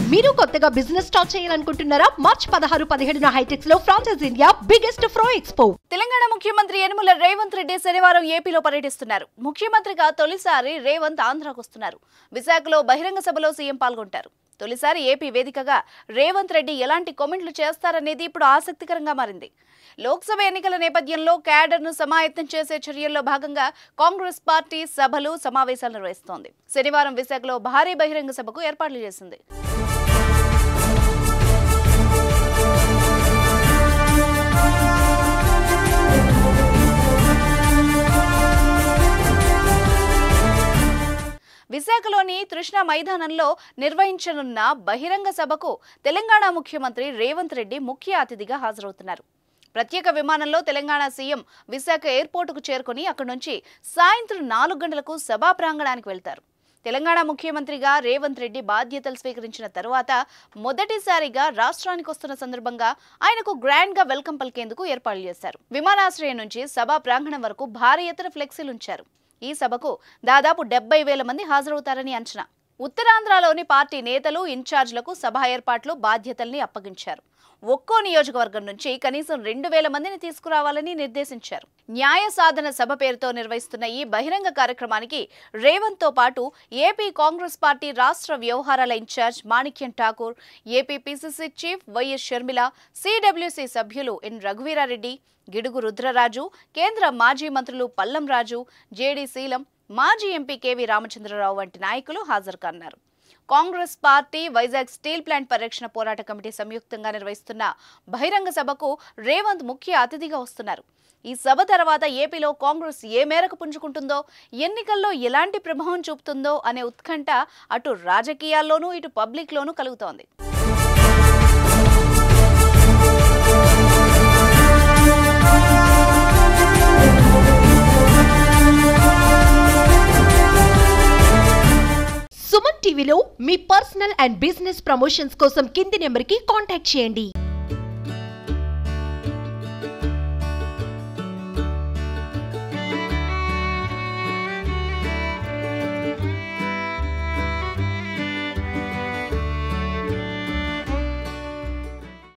మీరు కొత్తగా business start చేయాలనుకుంటున్నారా మార్చ్ పదహారు పదిహేడున హైటెక్స్ లో ఫ్రాన్సెస్ ఇండియా బిగ్గెస్ట్ ఫ్రో ఎక్స్పో తెలంగాణ ముఖ్యమంత్రి యనుమల రేవంత్ రెడ్డి శనివారం ఏపీలో పర్యటిస్తున్నారు ముఖ్యమంత్రిగా తొలిసారి రేవంత్ ఆంధ్రాకు వస్తున్నారు విశాఖలో బహిరంగ సభలో సీఎం పాల్గొంటారు తొలిసారి ఏపీ వేదికగా రేవంత్ రెడ్డి ఎలాంటి కామెంట్లు చేస్తారనేది ఇప్పుడు ఆసక్తికరంగా మారింది లోక్సభ ఎన్నికల నేపథ్యంలో క్యాడర్ను సమాయత్తం చేసే చర్యల్లో భాగంగా కాంగ్రెస్ పార్టీ సభలు సమావేశాలు నిర్వహిస్తోంది శనివారం విశాఖలో భారీ బహిరంగ సభకు ఏర్పాట్లు చేసింది విశాఖలోని తృష్ణ మైదానంలో నిర్వహించనున్న బహిరంగ సభకు తెలంగాణ ముఖ్యమంత్రి రేవంత్ రెడ్డి ముఖ్య అతిథిగా హాజరవుతున్నారు ప్రత్యేక విమానంలో తెలంగాణ సీఎం విశాఖ ఎయిర్పోర్టుకు చేరుకుని అక్కడి నుంచి సాయంత్రం నాలుగు గంటలకు సభా ప్రాంగణానికి వెళ్తారు తెలంగాణ ముఖ్యమంత్రిగా రేవంత్ రెడ్డి బాధ్యతలు స్వీకరించిన తరువాత మొదటిసారిగా రాష్ట్రానికి వస్తున్న సందర్భంగా ఆయనకు గ్రాండ్ గా వెల్కమ్ పలికేందుకు ఏర్పాట్లు చేశారు విమానాశ్రయం నుంచి సభా ప్రాంగణం వరకు భారీ ఎత్తున ఫ్లెక్సీలు ఉంచారు ఈ సభకు దాదాపు డెబ్బై వేల మంది హాజరవుతారని అంచనా ఉత్తరాంధ్రలోని పార్టీ నేతలు ఇన్ఛార్జ్లకు సభ ఏర్పాట్లు బాధ్యతల్ని అప్పగించారు ఒక్కో నియోజకవర్గం నుంచి కనీసం రెండు వేల మందిని తీసుకురావాలని నిర్దేశించారు న్యాయ సాధన సభ పేరుతో నిర్వహిస్తున్న ఈ బహిరంగ కార్యక్రమానికి రేవంత్ తో పాటు ఏపీ కాంగ్రెస్ పార్టీ రాష్ట్ర వ్యవహారాల incharge Manickam Tagore AP PCC chief YS Sharmila CWC సభ్యులు ఎన్ రఘువీరారెడ్డి గిడుగు రుద్రరాజు కేంద్ర మాజీ మంత్రులు పల్లం రాజు జేడీ శీలం మాజీ ఎంపీ కేవీ రామచంద్రరావు వంటి నాయకులు హాజరు కానున్నారు Congress party Vizag steel plant పరిరక్షణ పోరాట కమిటీ సంయుక్తంగా నిర్వహిస్తున్న బహిరంగ సభకు రేవంత్ ముఖ్య అతిథిగా వస్తున్నారు ఈ సభ తర్వాత ఏపీలో కాంగ్రెస్ ఏ మేరకు పుంజుకుంటుందో ఎన్నికల్లో ఎలాంటి ప్రభావం చూపుతుందో అనే ఉత్కంఠ అటు రాజకీయాల్లోనూ ఇటు పబ్లిక్లోనూ కలుగుతోంది సుమన్ టీవీలో మీ పర్సనల్ అండ్ బిజినెస్ ప్రమోషన్స్ కోసం కింది నెంబర్ కి కాంటాక్ట్ చేయండి